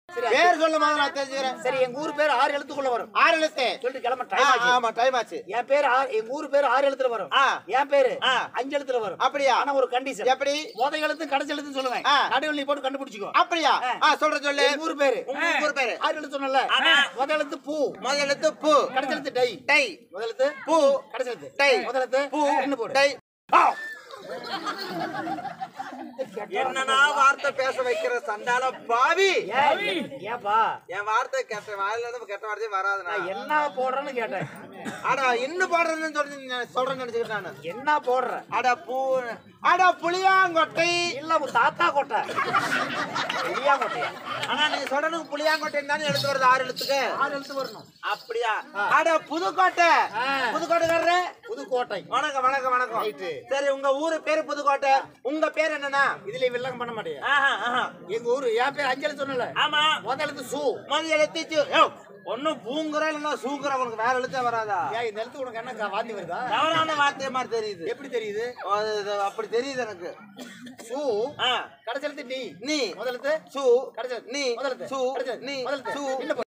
பேர் சொல்ல மாதிரி நான் தெரிஞ்சுக்கிறேன் சரி எங்க ஊர் பேர் ஆறு எழுத்துக்குள்ள வரும் ஆறு எழுத்து சொல்லிட்டு கிளம்ப ஆ, டைம் ஆச்சு ஆமா டைம் ஆச்சு என் பேர் ஆறு- எங்க ஊர் பேர் ஆறு எழுத்துல வரும் ஆ. என் பேரு ஆ. அஞ்சு எழுத்துல வரும் அப்படியா ஆனா ஒரு கண்டிஷன் எப்படி முத எழுத்து கடைசி எழுத்துன்னு சொல்லுவேன் ஆ. நடுவில் நீ போட்டு கண்டுபிடிச்சுக்கோ அப்படியா ஆ சொல்ற சொல்லு எங்க ஊர் பேரு உங்க ஊர் பேரு ஆறு எழுத்து சொன்னல ஆமா. முத எழுத்து பூ முதல் எழுத்து பூ கடைசி எழுத்து டை டை முத எழுத்து பூ கடைசி எழுத்து டை முத எழுத்து பூ என்ன போடு டை ஆ. என்னன்னா வார்த்தை பேச வைக்கிற சண்டால பாவி ஏன், ஏன்பா என் வார்த்தை கெட்ட வாயில இருந்து கெட்ட வார்த்தையே வராதுண்ணா நான் என்ன போடுறேன்னு கேட்டேன் அட இன்னும் பாடுறதுன்னு சொல்லி நான் சொல்றேன்னு நினைச்சுக்கிட்டு நானு என்ன போடுற அட பூ அட புளியாங்கொட்டை இல்ல உன் தாத்தா கொட்டை பெரியா கொட்டையா ஆனா நீ சொல்றதுக்கு புளியாங்கொட்டை தானே எழுத்து வருது ஆறு எழுத்துக்கு ஆறு எழுத்து வரணும் அப்படியா அட புதுக்கோட்டை ஆ. புதுக்கோட்டைக்காரரு புதுக்கோட்டை வணக்கம் வணக்கம் வணக்கம் ரைட்டு. சரி உங்க ஊரு பேரு புதுக்கோட்டை உங்க பேர் என்னன்னா இதுல வில்லங்கம் பண்ண மாட்டேன் ஆஹா, ஆஹா. எங்க ஊரு என் பேர் அஞ்சலி சொன்னல ஆமா முத எழுத்து சூ முதல் எழுத்து சு. யோ, ஒண்ணும் பூங்குற இல்லைன்னா சூக்குற உனக்கு வேற எழுத்தே வராதா ஏன் இந்த எழுத்து உனக்கு என்ன கா- வாந்தி வருதா தவறான வார்த்தை மாதிரி தெரியுது எப்படி தெரியுது அது- இது அப்படி தெரியுது எனக்கு சூ ஆ, கடைசி எழுத்து நீ நீ முதல் எழுத்து சு கடைசி எழுத்து நீ முதல் எழுத்து சு கடைசி எழுத்து நீ முதல் எழுத்து சு என்ன போ-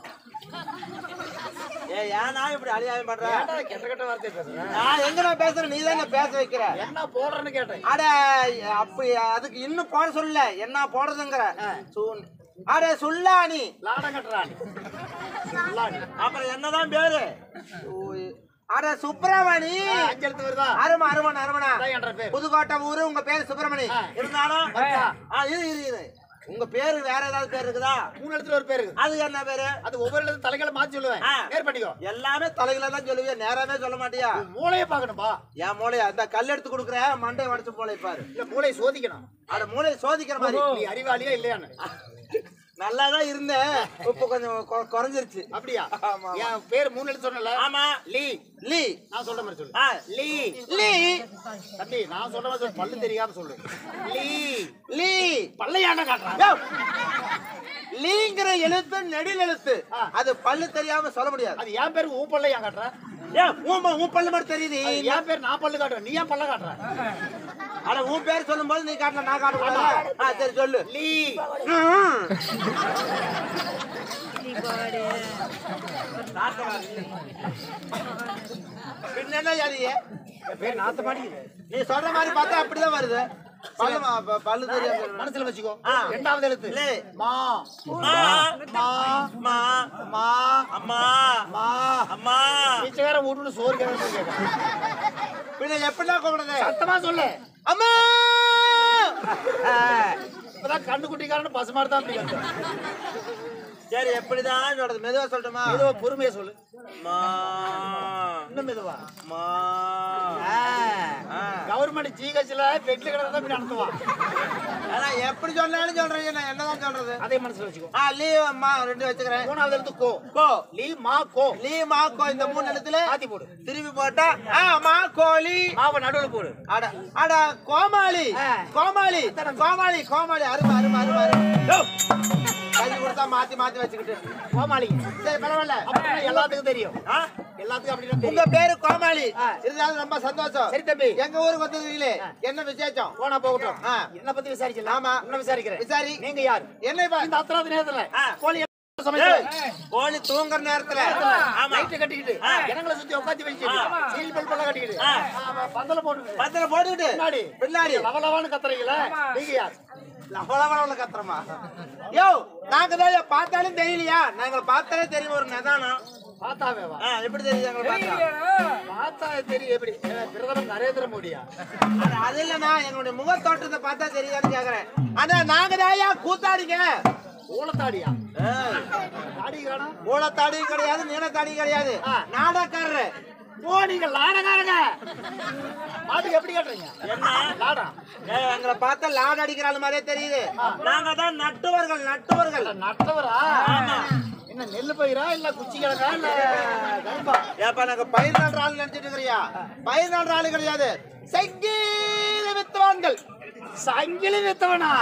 ஏ ஏன்னா இப்படி அழியாம பண்ற ஏன்டா கெட்ட கெட்ட வார்த்தை பேசுற நான் எங்க நான் பேசுறேன் நீ தான் பேச வைக்கிற என்ன போடுறேன்னு கேட்டேன் அட அப்படி அதுக்கு இன்னும் போட சொல்லல என்ன போடுறதுங்கிற சூன் அட சுல்லாணி லாடம் கட்டுறான் அப்புறம் என்னதான் பேரு ஓய். அட சுப்பிரமணி அஞ்சு எழுத்து வருதா அரும அருமன் அருமனா அதான் என்ற பேர் புதுக்கோட்டை ஊரு உங்க பேரு சுப்பிரமணி ஆ. இருந்தாலும் வருதா? ஆ, இரு இரு இரு உங்க பேரு வேற ஏதாவது பேர் இருக்குதா மூணு எழுத்துல ஒரு பேர் இருக்கு அது என்ன பேரு அது ஒவ்வொரு எழுத்து தலைகளை மாத்தி சொல்லுவேன் ஆ. நேர் பண்ணிக்கோ எல்லாமே தலைகளை தான் சொல்லுவியா நேராவே சொல்ல மாட்டியா உன் மூளையை பார்க்கணும்பா என் மூளைய அந்த கல் எடுத்து கொடுக்குறேன் மண்டை உடச்சு போல பாரு இல்ல மூளையை சோதிக்கணும் அட மூளையை சோதிக்கிற மாதிரி நீ அறிவாளியா இல்லையான்னு நல்லா தான் இருந்தேன் இப்ப கொஞ்சம் கொ- குறைஞ்சிருச்சு அப்படியா ஆமா, ஆமா. என் பேர் மூணு எழுத்து சொன்னல ஆமா லீ லீ நான் சொல்ற மாதிரி சொல்லு ஆ, லீ லீ தம்பி நான் சொல்ற மாதிரி சொல்லு பல்லு தெரியாம சொல்லு லீ லீ பல்லையாண்ட காட்டுறான் யோவ். லீங்கிற எழுத்து நெடில் எழுத்து ஆ. அது பல்லு தெரியாம சொல்ல முடியாது அது என் பேருக்கு உன் பல்ல ஏன் காட்டுற ஏன் உன் ப- உன் பல்லு மட்டும் தெரியுது அது என் பேர் நான் பல்லு காட்டுறேன் நீ ஏன் பல்ல காட்டுற அட உன் பேர் சொல்லும் போது நீ காட்டல நான் காட்டக்கூடாது ஆ சரி சொல்லு லீ ம். பின்ன என்ன ஜாதியே? என் பேர் நாத்த மாட்டேங்குது நீ சொல்ற மாதிரி பார்த்தா அப்படிதான் வருது பல்லு மா- ப- பல்லு தெரியாம சொல்றேன். மனசுல வச்சுக்கோ ஆ. ரெண்டாவது எழுத்து லே. மா மா மா மா மா அம்மா மா அம்மா பிச்சைக்கார வீட்டுல சோறு கேட்க பின்ன எப்படிதான் கூப்பிடுறது சத்தமா சொல்லு அம்மா இப்பதான் கண்ணு குட்டிக்காரன்னு பசுமாடு தான் அப்படி கத்து. சரி எப்படிதான் சொல்றது மெதுவா சொல்லட்டுமா ஏதோ பொறுமையா சொல்லு மா இன்னும் மெதுவா மா ஆ. கவர்மெண்ட் ஜிஹெச்ல பெட்ல கிடந்தா இப்படி நடத்துவான் ஆனா எப்படி சொன்னாலும் சொல்றீங்க நான் என்னதான் சொல்றது அதே மனசுல வச்சுக்கோ ஆ லீவ் அம்மா ரெண்டு வச்சுக்கிறேன் மூணாவது எழுத்து கோ கோ லீ மா கோ லீ மா கோ இந்த மூணு எழுத்துல மாத்தி போடு திருப்பி போட்டா ஆ மா கோழி மாவை நடுவுல போடு அட அட கோமாளி ஆ. கோமாளி கோமாளி கோமாளி அருமை அருமை அருமை அருமை கை கொடுத்தா மாத்தி மாத்தி வச்சுக்கிட்டு கோமாளி சரி பரவாயில்ல அப்படின்னா எல்லாத்துக்கும் தெரியும் ஆ? எல்லாத்துக்கும் அப்படின்னா உங்க தெரியும் பேரு கோமாளி ஆ. இருந்தாலும் ரொம்ப சந்தோஷம் சரி தம்பி எங்க ஊருக்கு வந்ததுங்களே என்ன விசேஷம் போனா போகட்டும் ஆ. என்ன பத்தி விசாரிச்சல ஆமா. என்ன விசாரிக்கிறேன் விசாரி நீங்க யார் என்ன இப்ப இந்த அத்தனாவது நேரத்துல ஆ. கோழி சமைச்சேன் கோழி தூங்குற நேரத்துல ஆமா லைட்டை கட்டிக்கிட்டு ஜனங்களை சுத்தி உட்காந்து வச்சுக்கிட்டு சீல் பல்ப் எல்லாம் கட்டிக்கிட்டு ஆமா, பந்தல போட்டு பத்திர போட்டுக்கிட்டு பின்னாடி பின்னாடி லவலவான்னு கத்துறீங்களே நீங்க யார் லவலவலவல கத்துறமா யோ நாங்க தான் பார்த்தாலும் தெரியலையா நாங்க பார்த்தாலே தெரியும் ஒரு நிதானம் பார்த்தாவே வா ஆ, எப்படி தெரியுது எங்களை பார்த்தா பார்த்தா தெரியும் எப்படி ஏ, பிரதமர் நரேந்திர மோடியா அது அது இல்லண்ணா எங்களுடைய முகத்தோட்டத்தை பார்த்தா தெரியாதுன்னு கேக்குறேன் ஆனா நாங்க தாயா கூத்தாடிங்க ஊழத்தாடியா ஏய், தாடி காணும் மூலத்தாடியும் கிடையாது நீளத்தாடியும் கிடையாது ஆ. நாடகக்காரரு ஓ நீங்க லாடகாரங்க மாட்டுக்கு எப்படி கட்டுறீங்க என்ன லாடா ஏய், எங்களை பார்த்தா லாட் அடிக்கிற ஆளு மாதிரியே தெரியுது நாங்க தான் நட்டுவர்கள் நட்டுவர்கள் நட்டவரா என்ன நெல்லு பயிரா இல்ல குச்சி கிழக்கா இல்ல கரும்பா ஏப்பா நாங்க பயிர் நடுற ஆள் நினைச்சிட்டு இருக்கிறியா பயிர் நடுற ஆளு கிடையாது சங்கீத வித்துவான்கள் சங்கிலி வித்தவனா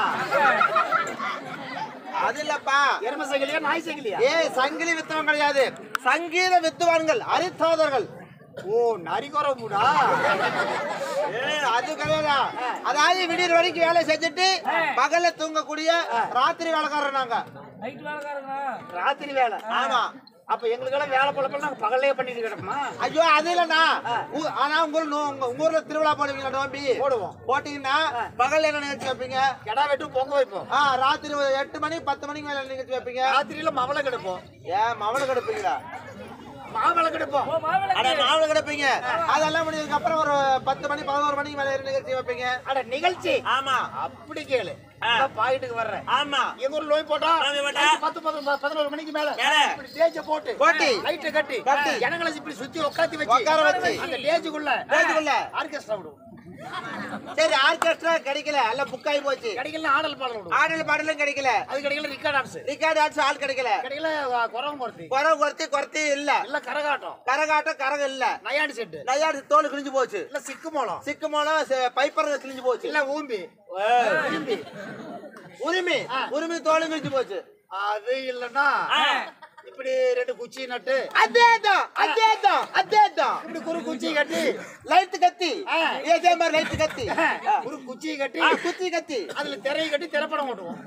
அது இல்லப்பா எரும சங்கிலியா நாய் சங்கிலியா ஏய் சங்கிலி வித்துவன் கிடையாது சங்கீத வித்துவான்கள் அரித்தாதர்கள் ஓ நரிகோர மூடா ஏய், அது கிடையாதா அதாவது விடியற் வரைக்கும் வேலை செஞ்சுட்டு பகல்ல தூங்கக்கூடிய ராத்திரி வேலைக்காரர் நாங்க ராத்திரி வேலை ஆமா அப்ப எங்களுக்கெல்லாம் வேலை பொழப்பெல்லாம் நாங்க பகல்லே பண்ணிட்டு கிடப்போமா ஐயோ அது இல்லண்ணா உ- ஆனா உங்க ஊர்ல நோ- உங்க உங்க ஊர்ல திருவிழா போடுவீங்களா நோம்பி போடுவோம் போட்டீங்கன்னா பகல்ல என்ன நிகழ்ச்சி வைப்பீங்க கெடா வெட்டு பொங்க வைப்போம் ஆ ராத்திரி ஒரு எட்டு மணி பத்து மணிக்கு மேல நிகழ்ச்சி வைப்பீங்க ராத்திரியில மவளை கெடுப்போம் ஏன் மவளை கிடப்பீங்களா மாவளை கெடுப்போம் அட மவளை கிடப்பீங்க அதெல்லாம் முடிஞ்சதுக்கு அப்புறம் ஒரு பத்து மணி பதினோரு மணிக்கு மேல நிகழ்ச்சி வைப்பீங்க அட நிகழ்ச்சி ஆமா அப்படி கேளு நான் பாக்கெட்டுக்கு வர்றேன் ஆமா எங்க ஊர்ல நோய் போட்டா நோய் போட்டா? நைட்டு பத்து பதினொரு பதினோரு மணிக்கு மேல மேல. இப்படி ஸ்டேஜ போட்டு போட்டி. லைட்டை கட்டி கட்டி. ஜனங்களை இப்படி சுத்தி உட்காத்தி வச்சு உட்கார வச்சு. அந்த ஸ்டேஜுக்குள்ள ஸ்டேஜுக்குள்ள. ஆர்கெஸ்ட்ரா விடுவோம் சரி ஆர்கெஸ்ட்ரா கிடைக்கல எல்லாம் புக் ஆகி போச்சு கிடைக்கல ஆடல் பாடல் விடுவோம் ஆடல் பாடலும் கிடைக்கல அது கிடைக்கல ரிக்கார்ட் டான்ஸ் ரிகார்டு டான்ஸ் ஆள் கிடைக்கல கிடைக்கல குறவ மூர்த்தி குறை குறைத்தி குறைத்தி இல்ல இல்ல கரகாட்டம் கரகாட்டம் கரகம் இல்ல நயாண்டி செட்டு நையாடு தோல் கிழிஞ்சு போச்சு இல்ல சிக்கு மூலம் சிக்கு மூலம் பைப்பர் கிழிஞ்சு போச்சு இல்ல ஊம்பி ஊம்பி உரிமை உரிமை தோல் கிழிஞ்சு போச்சு அது இல்லன்னா இப்படி ரெண்டு குச்சி நட்டு அதேதான் அதேதான் அதேதான் இப்படி குறு குச்சி கட்டி லைட் கத்தி ஆ. இதே மாதிரி லைட் கத்தி குறு குச்சி கட்டி ஆ, குத்தி கத்தி அதுல திரையை கட்டி திரைப்படம் ஓட்டுவோம்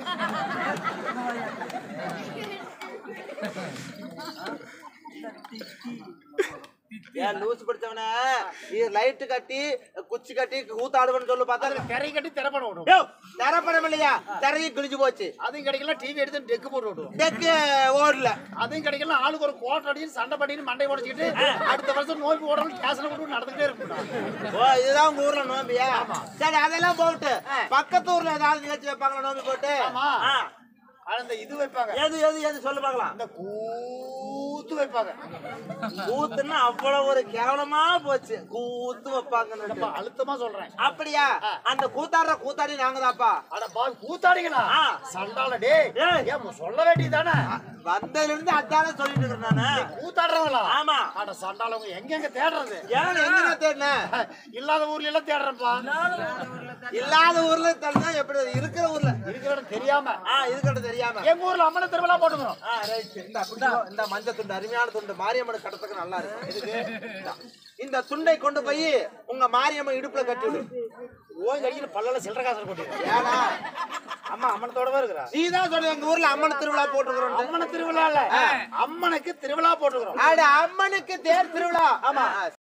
ஏன் லூஸ் பிடிச்சவன இது லைட் கட்டி குச்சி கட்டி கூத்தாடுவன்னு சொல்லு பார்த்தா அதுல திரை கட்டி திரைப்படம் ஓட்டுவோம் யோ, திரைப்படம் இல்லையா திரையை கிழிஞ்சு போச்சு அதுவும் கிடைக்கல டிவி எடுத்து டெக்கு போட்டு ஓட்டுவோம் டெக்கு ஓடல அதுவும் கிடைக்கல ஆளுக்கு ஒரு கோட்டை அடிச்சு சண்டை பண்ணிட்டு மண்டை உடைச்சிட்டு அடுத்த வருஷம் நோய் போடணும் ஸ்டேஷனை போட்டு நடந்துட்டே இருக்கும் ஓ இதுதான் உங்க ஊர்ல நோம்பியா சரி அதெல்லாம் போட்டு பக்கத்து ஊர்ல ஏதாவது நிகழ்ச்சி வைப்பாங்களா நோம்பி போட்டு ஆமா. ஆ. அந்த இது வைப்பாங்க எது எது எது சொல்லு பார்க்கலாம் அந்த கூத்து வைப்பாங்க கூத்துன்னா அவ்வளவு ஒரு கேவலமா போச்சு கூத்து வைப்பாங்கன்னு அப்ப அழுத்தமா சொல்றேன் அப்படியா அந்த கூத்தாடுற கூத்தாடி நாங்கதாப்பா அட பா கூத்தாடிங்களா ஆ. சண்டால டேய் ஏய். ஏன் சொல்ல வேண்டியதானே வந்ததுல இருந்து அதானே சொல்லிட்டு இருக்கிறேன் நானு கூத்தாடுறவங்களா ஆமா அட சண்டாலவங்க எங்க எங்க தேடுறது ஏன் எங்க தேடின இல்லாத ஊர்ல எல்லாம் தேடுறேன்ப்பா இல்லாத ஊர்ல தந்தா எப்படி இருக்கிற ஊர்ல இருக்கிற இடம் தெரியாம ஆ இருக்கிறது தெரியாம எங்க ஊர்ல அம்மன திருவிழா போட்டுக்கணும் ஆ ரைட் இந்த பிடிச்சிக்கோ. இந்த மஞ்சள் துண்டு அருமையான துண்டு மாரியம்மன் கட்டத்துக்கு நல்லா இருக்கும் இதுக்கு இந்தா. இந்த துண்டை கொண்டு போய் உங்க மாரியம்மன் இடுப்புல கட்டிடு ஓய் கடிக்கிற பல்லல சில்லற காசு கொட்டி ஏனா அம்மா அம்மனத்தோடவே இருக்கிறா நீ தான் சொல்ற எங்க ஊர்ல அம்மன் திருவிழா போட்டுக்கிறோம் அம்மன திருவிழா இல்ல அம்மனுக்கு திருவிழா போட்டுக்கிறோம் அட அம்மனுக்கு தேர் திருவிழா ஆமா